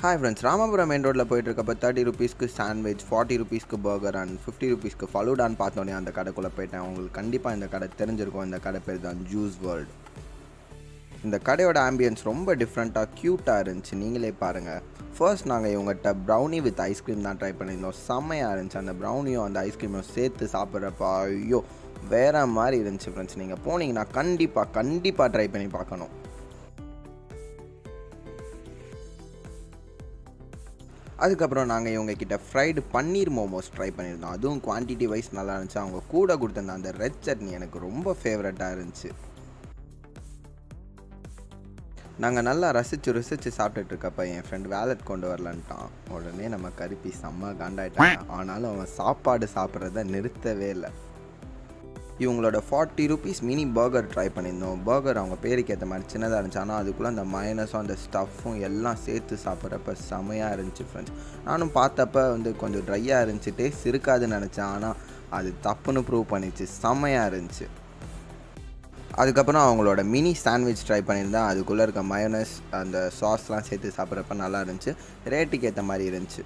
hi friends Ramapuram main ரோட்டில் போயிட்டு இருக்கப்போ தேர்ட்டி ருபீஸ்க்கு சாண்ட்விச் ஃபார்ட்டி ருபீஸ்க்கு பர்கர் அண்ட் ஃபிஃப்டி ருபீஸ்க்கு ஃபலூடான்னு பார்த்தோன்னே அந்த கடைக்குள்ளே போயிட்டேன் உங்களுக்கு கண்டிப்பாக இந்த கடை தெரிஞ்சிருக்கும் இந்த கடை பேர் தான் ஜூஸ் வேர்ல்டு இந்த கடையோட ஆம்பியன்ஸ் ரொம்ப டிஃப்ரெண்ட்டாக க்யூட்டாக இருந்துச்சு நீங்களே பாருங்கள் ஃபர்ஸ்ட் நாங்கள் இவங்ககிட்ட ப்ரௌனி வித் ஐஸ்கிரீம் தான் ட்ரை பண்ணியிருந்தோம் செம்மையாக இருந்துச்சு அந்த ப்ரௌனியும் அந்த ஐஸ்கிரீமும் சேர்த்து சாப்பிட்றப்ப ஐயோ வேற மாதிரி இருந்துச்சு ஃப்ரெண்ட்ஸ் நீங்கள் போனீங்கன்னா கண்டிப்பாக கண்டிப்பாக ட்ரை பண்ணி பார்க்கணும் அதுக்கப்புறம் நாங்கள் இவங்க கிட்ட ஃப்ரைடு பன்னீர் மோமோஸ் ட்ரை பண்ணியிருந்தோம் அதுவும் குவான்டிட்டி வைஸ் நல்லா இருந்துச்சு அவங்க கூட கொடுத்துருந்த அந்த ரெட் சட்னி எனக்கு ரொம்ப ஃபேவரட்டாக இருந்துச்சு நாங்கள் நல்லா ரசித்து ருசித்து சாப்பிட்டுட்டு இருக்கப்ப என் ஃப்ரெண்ட் வேலட் கொண்டு வரலான்ட்டான் உடனே நம்ம கருப்பி செம்ம காண்டாயிட்டான் ஆனாலும் அவன் சாப்பாடு சாப்பிட்றத நிறுத்தவே இல்லை இவங்களோட forty rupees mini burger try பண்ணியிருந்தோம் பர்கர் அவங்க பேருக்கு ஏற்ற மாதிரி சின்னதாக இருந்துச்சு ஆனால் அதுக்குள்ளே அந்த மைனஸும் அந்த ஸ்டஃப்பும் எல்லாம் சேர்த்து சாப்பிட்றப்ப செமையாக இருந்துச்சு ஃப்ரெண்ட்ஸ் நானும் பார்த்தப்ப வந்து கொஞ்சம் ட்ரையாக இருந்துச்சு டேஸ்ட் இருக்காதுன்னு நினச்சேன் ஆனால் அது தப்புன்னு ப்ரூவ் பண்ணிச்சு செமையாக இருந்துச்சு அதுக்கப்புறம் அவங்களோட மினி சாண்ட்விச் ட்ரை பண்ணியிருந்தேன் அதுக்குள்ளே இருக்க மயோனஸ் அந்த சாஸ்லாம் சேர்த்து சாப்பிட்றப்ப நல்லா இருந்துச்சு ரேட்டுக்கு ஏற்ற மாதிரி இருந்துச்சு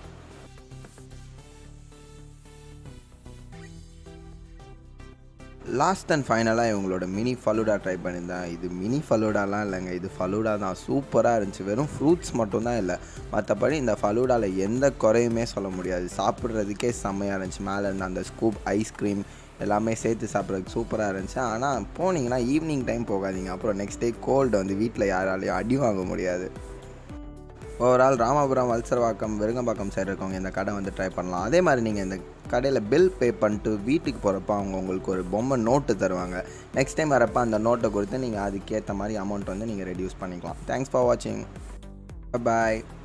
லாஸ்ட் அண்ட் ஃபைனலாக இவங்களோட மினி ஃபலூடா ட்ரை பண்ணியிருந்தேன் இது மினி ஃபலூடாலாம் இல்லைங்க இது ஃபலூடா தான் சூப்பராக இருந்துச்சு வெறும் ஃப்ரூட்ஸ் மட்டும்தான் இல்லை மற்றபடி இந்த ஃபலூடாவில் எந்த குறையுமே சொல்ல முடியாது சாப்பிட்றதுக்கே செம்மையாக இருந்துச்சு மேலே இருந்த அந்த ஸ்கூப் ஐஸ்கிரீம் எல்லாமே சேர்த்து சாப்பிட்றதுக்கு சூப்பராக இருந்துச்சு ஆனால் போனீங்கன்னா ஈவினிங் டைம் போகாதீங்க அப்புறம் நெக்ஸ்ட் டே கோல்டு வந்து வீட்டில் யாராலையும் அடி வாங்க முடியாது ஓவரால் ராமபுரம் வல்சரவாக்கம் விருங்கம்பாக்கம் சைடு இருக்கவங்க இந்த கடை வந்து ட்ரை பண்ணலாம் அதே மாதிரி நீங்கள் இந்த கடையில் பில் பே பண்ணிட்டு வீட்டுக்கு போகிறப்ப அவங்க உங்களுக்கு ஒரு பொம்மை நோட்டு தருவாங்க நெக்ஸ்ட் டைம் வரப்போ அந்த நோட்டை கொடுத்து நீங்கள் அதுக்கேற்ற மாதிரி அமௌண்ட் வந்து நீங்கள் ரெடியூஸ் பண்ணிக்கலாம் தேங்க்ஸ் ஃபார் வாட்சிங் பாய்